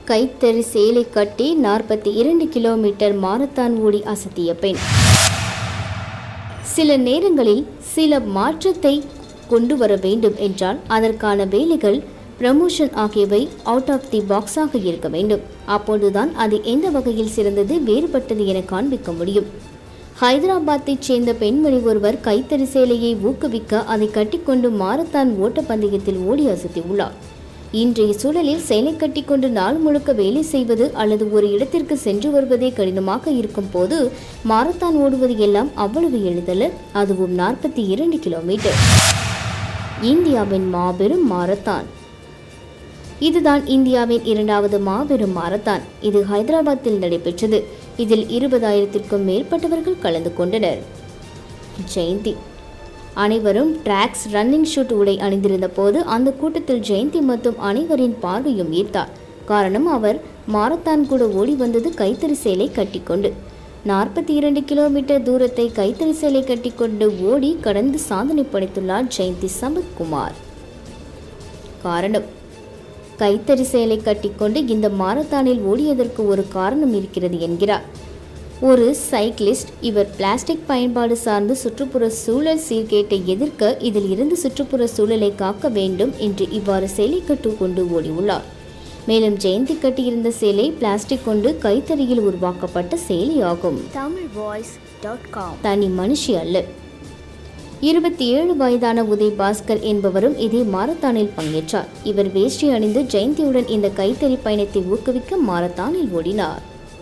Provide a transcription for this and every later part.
கைத்தறி சேலை கட்டி நாற்பத்தி இரண்டு கிலோமீட்டர் மாரத்தான் ஓடி அசத்திய பெண் சில நேரங்களில் சில மாற்றத்தை கொண்டு வர வேண்டும் என்றால் அதற்கான வேலைகள் ப்ரமோஷன் ஆகியவை அவுட் ஆஃப் தி பாக்ஸாக இருக்க வேண்டும் அப்பொழுதுதான் அது எந்த வகையில் சிறந்தது வேறுபட்டது என காண்பிக்க முடியும் ஹைதராபாத்தைச் சேர்ந்த பெண்மணி ஒருவர் கைத்தறி சேலையை ஊக்குவிக்க அதை கட்டிக்கொண்டு மாரத்தான் ஓட்டப்பந்தயத்தில் ஓடி அசத்தியுள்ளார் இன்றைய சூழலில் சேலை கட்டிக்கொண்டு நாள் முழுக்க வேலை செய்வது அல்லது ஒரு இடத்திற்கு சென்று வருவதே கடினமாக இருக்கும் போது மாரத்தான் ஓடுவது எல்லாம் அவ்வளவு எளிதல்ல அதுவும் நாற்பத்தி இரண்டு கிலோமீட்டர் இந்தியாவின் மாபெரும் மாரத்தான் இதுதான் இந்தியாவின் இரண்டாவது மாபெரும் மாரத்தான் இது ஹைதராபாத்தில் நடைபெற்றது இதில் இருபதாயிரத்திற்கும் மேற்பட்டவர்கள் கலந்து கொண்டனர் ஜெயந்தி அனைவரும் டிராக்ஸ் ரன்னிங் ஷூட் உடை அணிந்திருந்த போது அந்த கூட்டத்தில் ஜெயந்தி மற்றும் அனைவரின் பார்வையும் ஈர்த்தார் காரணம் அவர் மாரத்தான் கூட ஓடி வந்தது கைத்தறி சேலை கட்டிக்கொண்டு நாற்பத்தி இரண்டு கிலோமீட்டர் தூரத்தை கைத்தறி சேலை கட்டிக்கொண்டு ஓடி கடந்து சாதனை படைத்துள்ளார் ஜெயந்தி சம்பத்குமார் காரணம் கைத்தறி சேலை கட்டிக்கொண்டு இந்த மாரத்தானில் ஓடியதற்கு ஒரு காரணம் இருக்கிறது என்கிறார் ஒரு சைக்கிளிஸ்ட் இவர் பிளாஸ்டிக் பயன்பாடு சார்ந்து சுற்றுப்புற சூழல் சீர்கேட்டை எதிர்க்க இதில் இருந்து சுற்றுப்புற சூழலை காக்க வேண்டும் என்று இவ்வாறு சேலை கட்டு கொண்டு ஓடியுள்ளார் மேலும் ஜெயந்தி கட்டியிருந்த சேலை பிளாஸ்டிக் கொண்டு கைத்தறியில் உருவாக்கப்பட்ட சேலை ஆகும் tamilvoice.com தனி மனுஷி அல்ல இருபத்தி ஏழு வயதான உதய் பாஸ்கர் என்பவரும் இதே மாரத்தானில் பங்கேற்றார் இவர் வேஷ்டி அணிந்து ஜெயந்தியுடன் இந்த கைத்தறி பயணத்தை ஊக்குவிக்க மாரத்தானில் ஓடினார்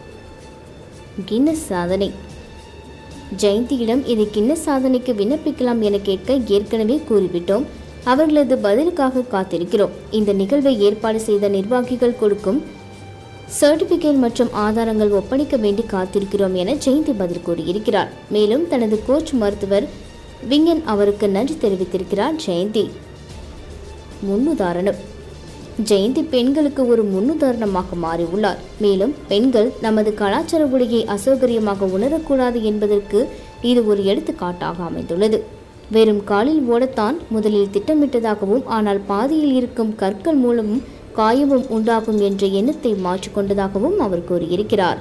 கின்னஸ் சாதனை ஜெயந்தியிடம் இதை கின்னஸ் சாதனைக்கு விண்ணப்பிக்கலாம் என கேட்க ஏற்கனவே கூறிவிட்டோம் அவர்களது பதிலுக்காக காத்திருக்கிறோம் இந்த நிகழ்வை ஏற்பாடு செய்த நிர்வாகிகள் கொடுக்கும் சர்டிபிகேட் மற்றும் ஆதாரங்கள் ஒப்படைக்க வேண்டி காத்திருக்கிறோம் என ஜெயந்தி பதில் கூறியிருக்கிறார் மேலும் தனது கோச் மருத்துவர் விங்கன் அவருக்கு நன்றி தெரிவித்திருக்கிறார் ஜெயந்தி முன்னுதாரணம் ஜெயந்தி பெண்களுக்கு ஒரு முன்னுதாரணமாக மாறியுள்ளார் மேலும் பெண்கள் நமது கலாச்சார உடையை அசௌகரியமாக உணரக்கூடாது என்பதற்கு இது ஒரு எடுத்துக்காட்டாக அமைந்துள்ளது வெறும் காலில் ஓடத்தான் முதலில் திட்டமிட்டதாகவும் ஆனால் பாதியில் இருக்கும் கற்கள் மூலமும் காயமும் உண்டாகும் என்ற எண்ணத்தை மாற்றிக்கொண்டதாகவும் அவர் கூறியிருக்கிறார்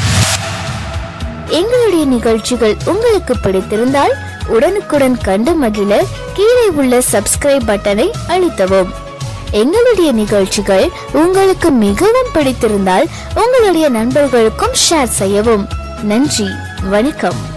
எங்களுடைய நிகழ்ச்சிகள் உங்களுக்கு பிடித்திருந்தால் உடனுக்குடன் கண்டு மகிழ கீழே உள்ள சப்ஸ்கிரைப் பட்டனை அழுத்தவும் எங்களுடைய நிகழ்ச்சிகள் உங்களுக்கு மிகவும் பிடித்திருந்தால் உங்களுடைய நண்பர்களுக்கும் ஷேர் செய்யவும் நன்றி வணக்கம்